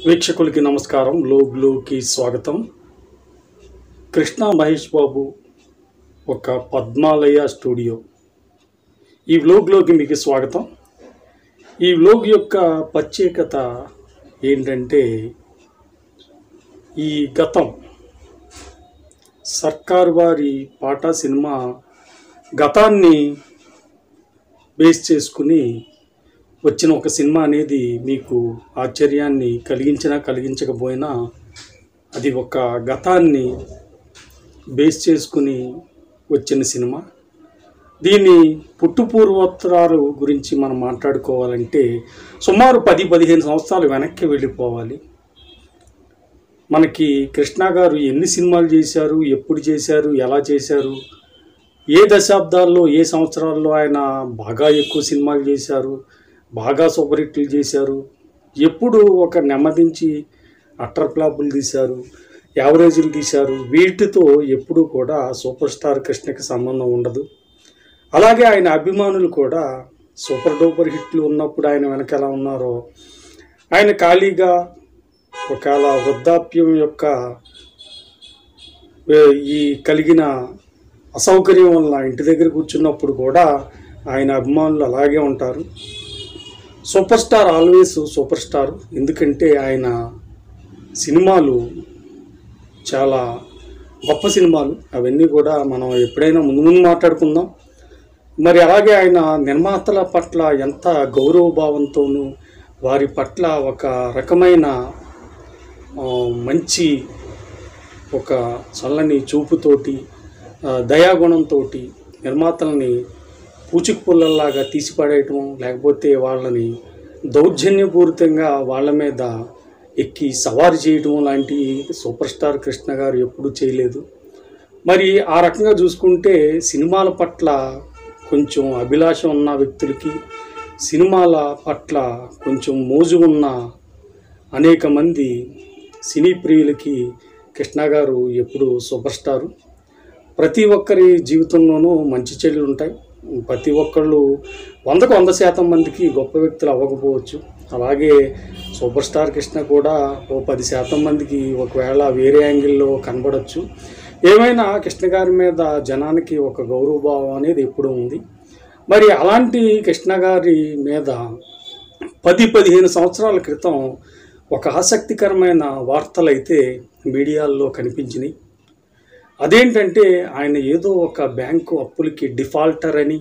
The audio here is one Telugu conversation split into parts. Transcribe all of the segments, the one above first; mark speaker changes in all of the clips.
Speaker 1: వీక్షకులకి నమస్కారం లోగ్లోకి స్వాగతం కృష్ణ మహేష్ బాబు ఒక పద్మాలయ స్టూడియో ఈ వ్లోగ్లోకి మీకు స్వాగతం ఈ వ్లోగ్ యొక్క ప్రత్యేకత ఏంటంటే ఈ గతం సర్కార్ వారి పాట సినిమా గతాన్ని బేస్ చేసుకుని వచ్చిన ఒక సినిమా అనేది మీకు ఆశ్చర్యాన్ని కలిగించినా కలిగించకపోయినా అది ఒక గతాన్ని బేస్ చేసుకుని వచ్చిన సినిమా దీని పుట్టు పూర్వోత్తరాలు గురించి మనం మాట్లాడుకోవాలంటే సుమారు పది పదిహేను సంవత్సరాలు వెనక్కి వెళ్ళిపోవాలి మనకి కృష్ణ గారు ఎన్ని సినిమాలు చేశారు ఎప్పుడు చేశారు ఎలా చేశారు ఏ దశాబ్దాల్లో ఏ సంవత్సరాల్లో ఆయన బాగా ఎక్కువ సినిమాలు చేశారు బాగా సూపర్ హిట్లు చేశారు ఎప్పుడు ఒక నెమ్మదించి అట్టర్ ఫ్లాపులు తీశారు యావరేజీలు తీశారు వీటితో ఎప్పుడూ కూడా సూపర్ స్టార్ కృష్ణకి సంబంధం ఉండదు అలాగే ఆయన అభిమానులు కూడా సూపర్ డూపర్ హిట్లు ఉన్నప్పుడు ఆయన వెనక ఎలా ఉన్నారో ఆయన ఖాళీగా ఒకవేళ వృద్ధాప్యం యొక్క ఏ- ఈ కలిగిన అసౌకర్యం వల్ల ఇంటి దగ్గర కూర్చున్నప్పుడు కూడా ఆయన అభిమానులు అలాగే ఉంటారు super star always super star ఎందుకంటే ఆయన సినిమాలు చాలా గొప్ప సినిమాలు అవన్నీ కూడా మనం ఎప్పుడైనా ముందు ముందు మాట్లాడుకుందాం మరి అలాగే ఆయన నిర్మాతల పట్ల ఎంత గౌరవ భావంతోనూ వారి పట్ల ఒక రకమైన ఆ, మంచి ఒక చల్లని చూపుతోటి ఆ, దయాగుణంతో నిర్మాతల్ని పూచిక పుల్లల్లాగా తీసిపడేయటం లేకపోతే వాళ్ళని దౌర్జన్యపూరితంగా వాళ్ళ మీద ఎక్కి సవారి చేయటం లాంటి సూపర్ స్టార్ కృష్ణ గారు ఎప్పుడూ చేయలేదు మరి ఆ రకంగా చూసుకుంటే సినిమాల పట్ల కొంచెం అభిలాష ఉన్న వ్యక్తులకి సినిమాల పట్ల కొంచెం మోజు ఉన్న అనేక మంది సినీ ప్రియులకి కృష్ణ గారు ఎప్పుడు సూపర్ స్టారు ప్రతి ఒక్కరి జీవితంలోనూ మంచి చెడులు ఉంటాయి ప్రతి ఒక్కళ్ళు వందకు వంద శాతం మందికి గొప్ప వ్యక్తులు అవ్వకపోవచ్చు అలాగే సూపర్ స్టార్ కృష్ణ కూడా ఓ పది శాతం మందికి ఒకవేళ వేరే యాంగిల్లో కనబడవచ్చు ఏమైనా కృష్ణ గారి మీద జనానికి ఒక గౌరవభావం అనేది ఎప్పుడూ ఉంది మరి అలాంటి కృష్ణ గారి మీద పది పదిహేను సంవత్సరాల క్రితం ఒక ఆసక్తికరమైన వార్తలైతే మీడియాల్లో కనిపించినాయి అదేంటంటే ఆయన ఏదో ఒక బ్యాంకు అప్పులకి డిఫాల్టర్ అని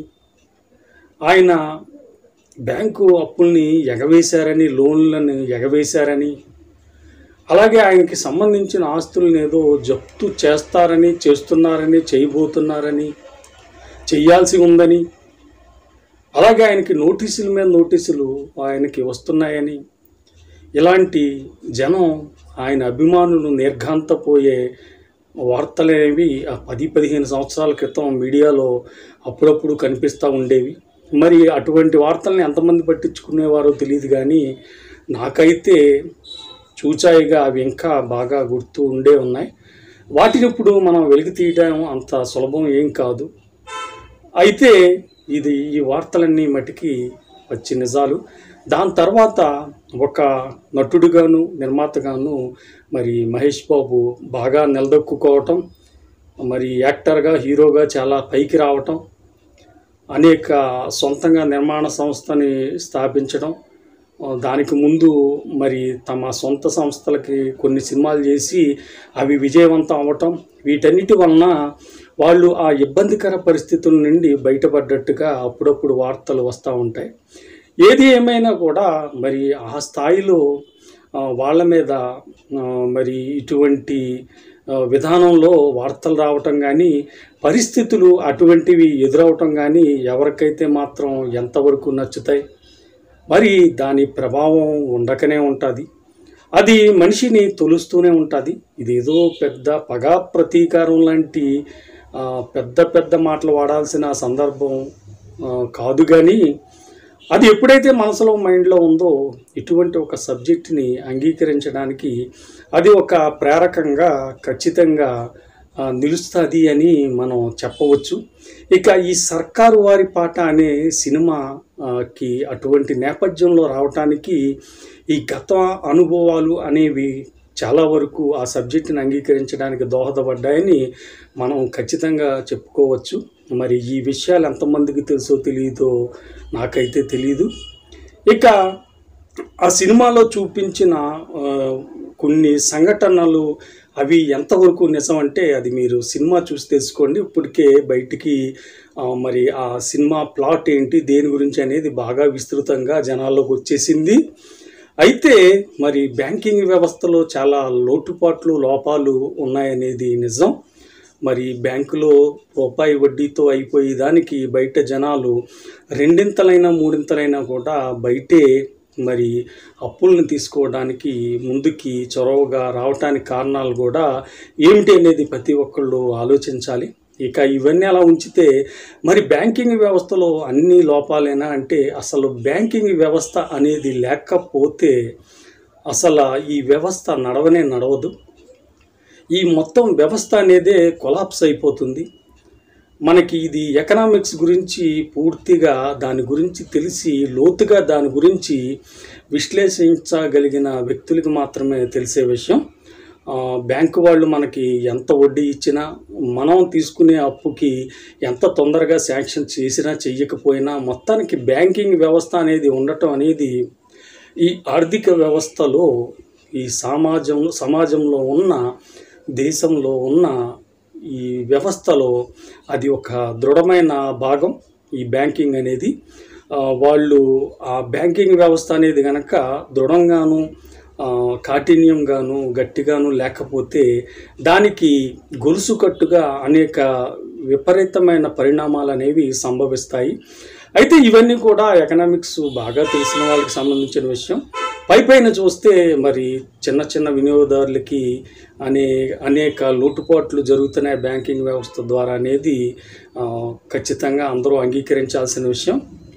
Speaker 1: ఆయన బ్యాంకు అప్పుల్ని ఎగవేశారని లోన్లను ఎగవేశారని అలాగే ఆయనకి సంబంధించిన ఆస్తులను ఏదో జప్తు చేస్తారని చేస్తున్నారని చేయబోతున్నారని చెయ్యాల్సి ఉందని అలాగే ఆయనకి నోటీసుల మీద నోటీసులు ఆయనకి వస్తున్నాయని ఇలాంటి జనం ఆయన అభిమానులు నిర్ఘాంతపోయే వార్తలనేవి ఆ పది పదిహేను సంవత్సరాల క్రితం మీడియాలో అప్పుడప్పుడు కనిపిస్తూ ఉండేవి మరి అటువంటి వార్తల్ని ఎంతమంది పట్టించుకునేవారో తెలియదు కానీ నాకైతే చూచాయిగా అవి ఇంకా బాగా గుర్తు ఉండే ఉన్నాయి వాటిని ఇప్పుడు మనం వెలికి తీయడం అంత సులభం ఏం కాదు అయితే ఇది ఈ వార్తలన్నీ మటుకి వచ్చి నిజాలు దాని తర్వాత ఒక నటుడిగాను నిర్మాతగాను మరి మహేష్ బాబు బాగా నిలదొక్కుకోవటం మరి యాక్టర్గా హీరోగా చాలా పైకి రావటం అనేక సొంతంగా నిర్మాణ సంస్థని స్థాపించడం ఆ, దానికి ముందు మరి తమ సొంత సంస్థలకి కొన్ని సినిమాలు చేసి అవి విజయవంతం అవ్వటం వీటన్నిటి వలన వాళ్ళు ఆ ఇబ్బందికర పరిస్థితుల నుండి బయటపడ్డట్టుగా అప్పుడప్పుడు వార్తలు వస్తూ ఉంటాయి ఏది ఏమైనా కూడా మరి ఆ స్థాయిలో ఆ, వాళ్ళ మీద ఆ, మరి ఇటువంటి ఆ, విధానంలో వార్తలు రావటం కానీ పరిస్థితులు అటువంటివి ఎదురవటం కానీ ఎవరికైతే మాత్రం ఎంతవరకు నచ్చుతాయి మరి దాని ప్రభావం ఉండకనే ఉంటుంది అది మనిషిని తొలుస్తూనే ఉంటుంది ఇదేదో పెద్ద పగా ప్రతీకారం లాంటి ఆ, పెద్ద పెద్ద మాటలు వాడాల్సిన సందర్భం ఆ, కాదు కానీ అది ఎప్పుడైతే మనసులో మైండ్లో ఉందో ఇటువంటి ఒక సబ్జెక్ట్ని అంగీకరించడానికి అది ఒక ప్రేరకంగా ఖచ్చితంగా ఆ, నిలుస్తుంది అని మనం చెప్పవచ్చు ఇక ఈ సర్కారు వారి పాట అనే సినిమాకి అటువంటి నేపథ్యంలో రావటానికి ఈ గత అనుభవాలు అనేవి చాలా వరకు ఆ సబ్జెక్టుని అంగీకరించడానికి దోహదపడ్డాయని మనం ఖచ్చితంగా చెప్పుకోవచ్చు మరి ఈ విషయాలు ఎంతమందికి తెలుసో తెలియదో నాకైతే తెలియదు ఇక ఆ సినిమాలో చూపించిన ఆ, కొన్ని సంఘటనలు అవి ఎంతవరకు నిజం అంటే అది మీరు సినిమా చూసి తెలుసుకోండి ఇప్పటికే బయటికి ఆ, మరి ఆ సినిమా ప్లాట్ ఏంటి దేని గురించి అనేది బాగా విస్తృతంగా జనాల్లోకి వచ్చేసింది అయితే మరి బ్యాంకింగ్ వ్యవస్థలో చాలా లోటుపాట్లు లోపాలు ఉన్నాయనేది నిజం మరి బ్యాంకులో రూపాయి వడ్డీతో అయిపోయే దానికి బయట జనాలు రెండింతలైనా మూడింతలైనా కూడా బయటే మరి అప్పులను తీసుకోవడానికి ముందుకి చొరవగా రావటానికి కారణాలు కూడా ఏమిటి అనేది ప్రతి ఒక్కళ్ళు ఆలోచించాలి ఇక ఇవన్నీ అలా ఉంచితే మరి బ్యాంకింగ్ వ్యవస్థలో అన్ని లోపాలేనా అంటే అసలు బ్యాంకింగ్ వ్యవస్థ అనేది లేకపోతే అసలు ఈ వ్యవస్థ నడవనే నడవదు ఈ మొత్తం వ్యవస్థ అనేదే కొలాప్స్ అయిపోతుంది మనకి ఇది ఎకనామిక్స్ గురించి పూర్తిగా దాని గురించి తెలిసి లోతుగా దాని గురించి విశ్లేషించగలిగిన వ్యక్తులకు మాత్రమే తెలిసే విషయం ఆ, బ్యాంకు వాళ్ళు మనకి ఎంత వడ్డీ ఇచ్చినా మనం తీసుకునే అప్పుకి ఎంత తొందరగా శాంక్షన్ చేసినా చెయ్యకపోయినా మొత్తానికి బ్యాంకింగ్ వ్యవస్థ అనేది ఉండటం అనేది ఈ ఆర్థిక వ్యవస్థలో ఈ సమాజం సమాజంలో ఉన్న దేశంలో ఉన్న ఈ వ్యవస్థలో అది ఒక దృఢమైన భాగం ఈ బ్యాంకింగ్ అనేది ఆ, వాళ్ళు ఆ బ్యాంకింగ్ వ్యవస్థ అనేది కనుక దృఢంగాను ఆ, కాఠిన్యంగాను గట్టిగాను లేకపోతే దానికి గొలుసు కట్టుగా అనేక విపరీతమైన పరిణామాలు అనేవి సంభవిస్తాయి అయితే ఇవన్నీ కూడా ఎకనామిక్స్ బాగా తెలిసిన వాళ్ళకి సంబంధించిన విషయం పై పైన చూస్తే మరి చిన్న చిన్న వినియోగదారులకి అనే అనేక లోటుపాట్లు జరుగుతున్నాయి బ్యాంకింగ్ వ్యవస్థ ద్వారా అనేది ఆ, ఖచ్చితంగా అందరూ అంగీకరించాల్సిన విషయం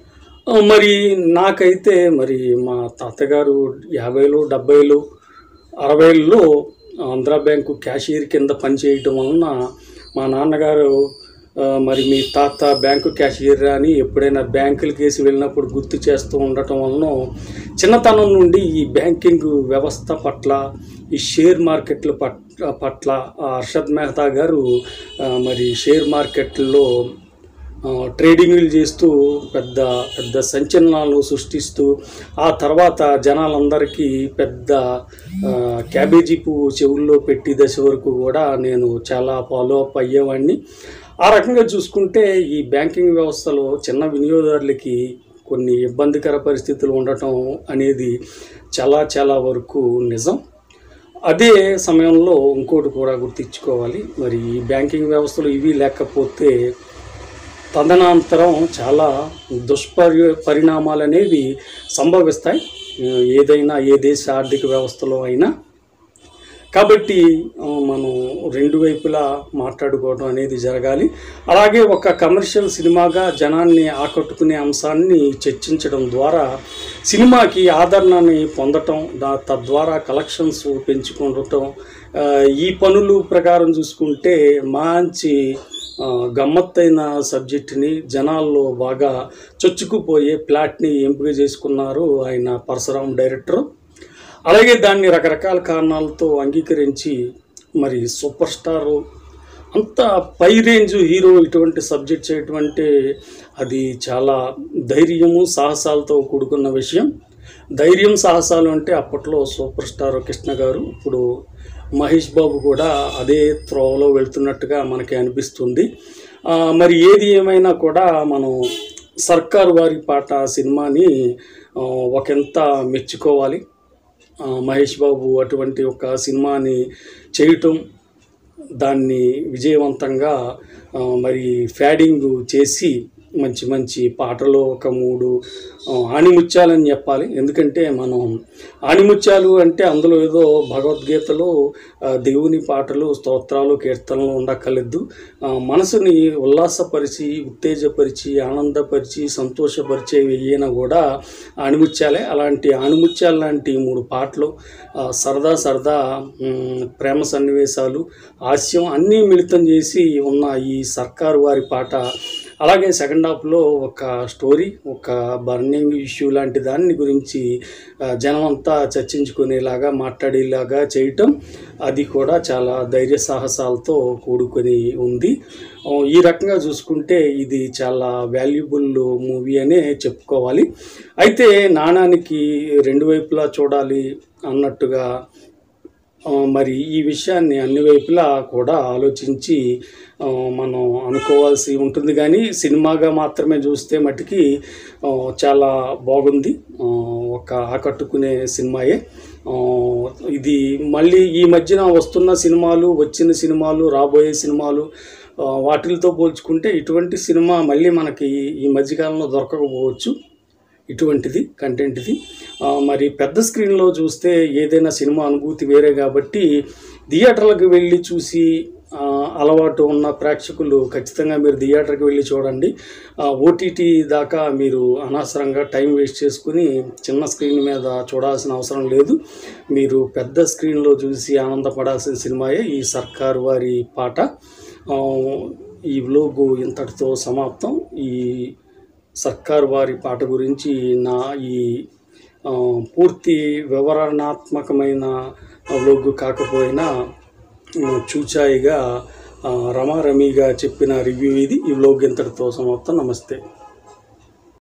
Speaker 1: ఆ, మరి నాకైతే మరి మా తాతగారు యాభైలు డెబ్బైలు అరవైల్లో ఆంధ్రా బ్యాంకు క్యాషియర్ కింద పనిచేయటం వలన మా నాన్నగారు ఆ, మరి మీ తాత బ్యాంకు క్యాషియర్ అని ఎప్పుడైనా బ్యాంకులకి వేసి వెళ్ళినప్పుడు గుర్తు చేస్తూ ఉండటం వలన చిన్నతనం నుండి ఈ బ్యాంకింగ్ వ్యవస్థ పట్ల ఈ షేర్ మార్కెట్ల పట్ల పట్ల ఆ అర్షద్ మెహతా గారు ఆ, మరి షేర్ మార్కెట్లో ఆ, ట్రేడింగ్లు చేస్తూ పెద్ద పెద్ద సంచలనాలు సృష్టిస్తూ ఆ తర్వాత జనాలందరికీ పెద్ద ఆ, క్యాబేజీ పువ్వు చెవుల్లో పెట్టి దశ వరకు కూడా నేను చాలా ఫాలో అప్ అయ్యేవాడిని ఆ రకంగా చూసుకుంటే ఈ బ్యాంకింగ్ వ్యవస్థలో చిన్న వినియోగదారులకి కొన్ని ఇబ్బందికర పరిస్థితులు ఉండటం అనేది చాలా చాలా వరకు నిజం అదే సమయంలో ఇంకోటి కూడా గుర్తించుకోవాలి మరి ఈ బ్యాంకింగ్ వ్యవస్థలు ఇవి లేకపోతే తదనంతరం చాలా దుష్పరి పరిణామాలు అనేవి సంభవిస్తాయి ఏదైనా ఏ దేశ ఆర్థిక వ్యవస్థలో అయినా కాబట్టి ఆ, మనం రెండు వైపులా మాట్లాడుకోవడం అనేది జరగాలి అలాగే ఒక కమర్షియల్ సినిమాగా జనాన్ని ఆకట్టుకునే అంశాన్ని చర్చించడం ద్వారా సినిమాకి ఆదరణని పొందటం దా తద్వారా కలెక్షన్స్ పెంచుకుండటం ఆ, ఈ పనులు ప్రకారం చూసుకుంటే మంచి ఆ, గమ్మత్తైన సబ్జెక్టుని జనాల్లో బాగా చొచ్చుకుపోయే ప్లాట్ని ఎంపిక చేసుకున్నారు ఆయన పరశురాం డైరెక్టర్ అలాగే దాన్ని రకరకాల కారణాలతో అంగీకరించి మరి సూపర్ స్టార్ అంత పై రేంజ్ హీరో ఇటువంటి సబ్జెక్ట్ చేయటం అంటే అది చాలా ధైర్యము సాహసాలతో కూడుకున్న విషయం ధైర్యం సాహసాలు అంటే అప్పట్లో సూపర్ స్టార్ కృష్ణ గారు ఇప్పుడు మహేష్ బాబు కూడా అదే త్రోవలో వెళ్తున్నట్టుగా మనకి అనిపిస్తుంది ఆ, మరి ఏది ఏమైనా కూడా మనం సర్కారు వారి పాట సినిమాని ఆ, ఒకంత మెచ్చుకోవాలి ఆ, మహేష్ బాబు అటువంటి ఒక సినిమాని చేయటం దాన్ని విజయవంతంగా ఆ, మరి ఫ్యాడింగ్ చేసి మంచి మంచి పాటలు ఒక మూడు ఆ, ఆణిముత్యాలని చెప్పాలి ఎందుకంటే మనం ఆణిముత్యాలు అంటే అందులో ఏదో భగవద్గీతలో ఆ, దేవుని పాటలు స్తోత్రాలు కీర్తనలు ఉండక్కర్లేదు ఆ, మనసుని ఉల్లాసపరిచి ఉత్తేజపరిచి ఆనందపరిచి సంతోషపరిచేవి అయినా కూడా ఆణిముత్యాలే అలాంటి ఆణిముత్యాలు లాంటి మూడు పాటలు ఆ, సరదా సరదా మ్, ప్రేమ సన్నివేశాలు హాస్యం అన్నీ మిళితం చేసి ఉన్న ఈ సర్కారు వారి పాట అలాగే సెకండ్ హాఫ్లో ఒక స్టోరీ ఒక బర్నింగ్ ఇష్యూ లాంటి దాన్ని గురించి ఆ, జనం అంతా చర్చించుకునేలాగా మాట్లాడేలాగా చేయటం అది కూడా చాలా ధైర్య సాహసాలతో కూడుకొని ఉంది ఆ, ఈ రకంగా చూసుకుంటే ఇది చాలా వాల్యుబుల్ మూవీ అనే చెప్పుకోవాలి అయితే నాణానికి రెండు వైపులా చూడాలి అన్నట్టుగా ఆ, మరి ఈ విషయాన్ని అన్ని వైపులా కూడా ఆలోచించి ఆ, మనం అనుకోవాల్సి ఉంటుంది కానీ సినిమాగా మాత్రమే చూస్తే మటుకి ఆ, చాలా బాగుంది ఆ, ఒక ఆకట్టుకునే సినిమాయే ఆ, ఇది మళ్ళీ ఈ మధ్యన వస్తున్న సినిమాలు వచ్చిన సినిమాలు రాబోయే సినిమాలు ఆ, వాటిలతో పోల్చుకుంటే ఇటువంటి సినిమా మళ్ళీ మనకి ఈ మధ్యకాలంలో దొరకకపోవచ్చు ఇటువంటిది కంటెంట్ ఇది ఆ, మరి పెద్ద స్క్రీన్లో చూస్తే ఏదైనా సినిమా అనుభూతి వేరే కాబట్టి థియేటర్లకు వెళ్ళి చూసి ఆ, అలవాటు ఉన్న ప్రేక్షకులు ఖచ్చితంగా మీరు థియేటర్కి వెళ్ళి చూడండి ఓటీటీ దాకా మీరు అనవసరంగా టైం వేస్ట్ చేసుకుని చిన్న స్క్రీన్ మీద చూడాల్సిన అవసరం లేదు మీరు పెద్ద స్క్రీన్లో చూసి ఆనందపడాల్సిన సినిమాయే ఈ సర్కార్ వారి పాట ఆ, ఈ వ్లోగు ఇంతటితో సమాప్తం ఈ సర్కార్ వారి పాట గురించి నా ఈ ఆ, పూర్తి వివరణాత్మకమైన వ్లోగ్ కాకపోయినా ఆ, చూచాయిగా ఆ, రమారమిగా చెప్పిన రివ్యూ ఇది ఈ వ్లోగ్ ఇంతటితో సమాప్తం నమస్తే